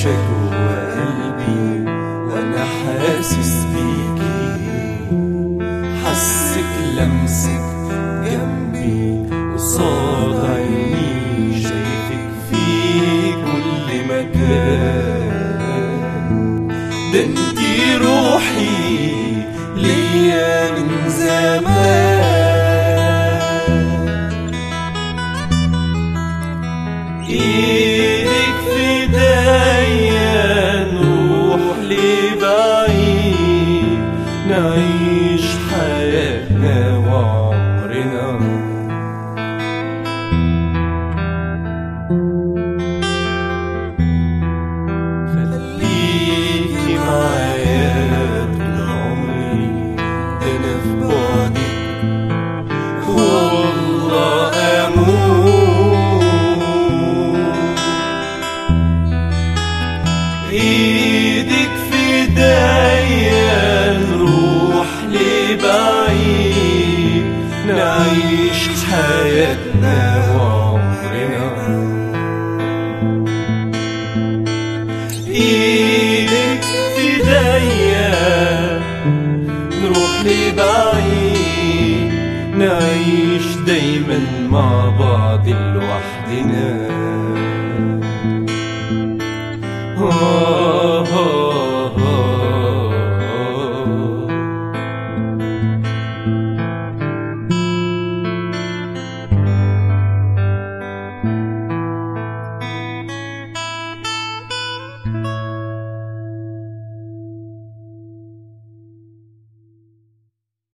عايشة جوا قلبي وانا حاسس بيكي حسك لمسك جنبي قصاد عيني شايفك في كل مكان ده انتي روحي ليا من زمان ايدك في ايديا نروح لبعيد نعيش حياتنا وعمرنا خليكي معايا طول عمري ده انا في بعدك والله اموت ايدك في ايديا نروح لبعيد نعيش حياتنا وعمرنا ايدك في ايديا نروح لبعيد نعيش دايما مع بعض لوحدنا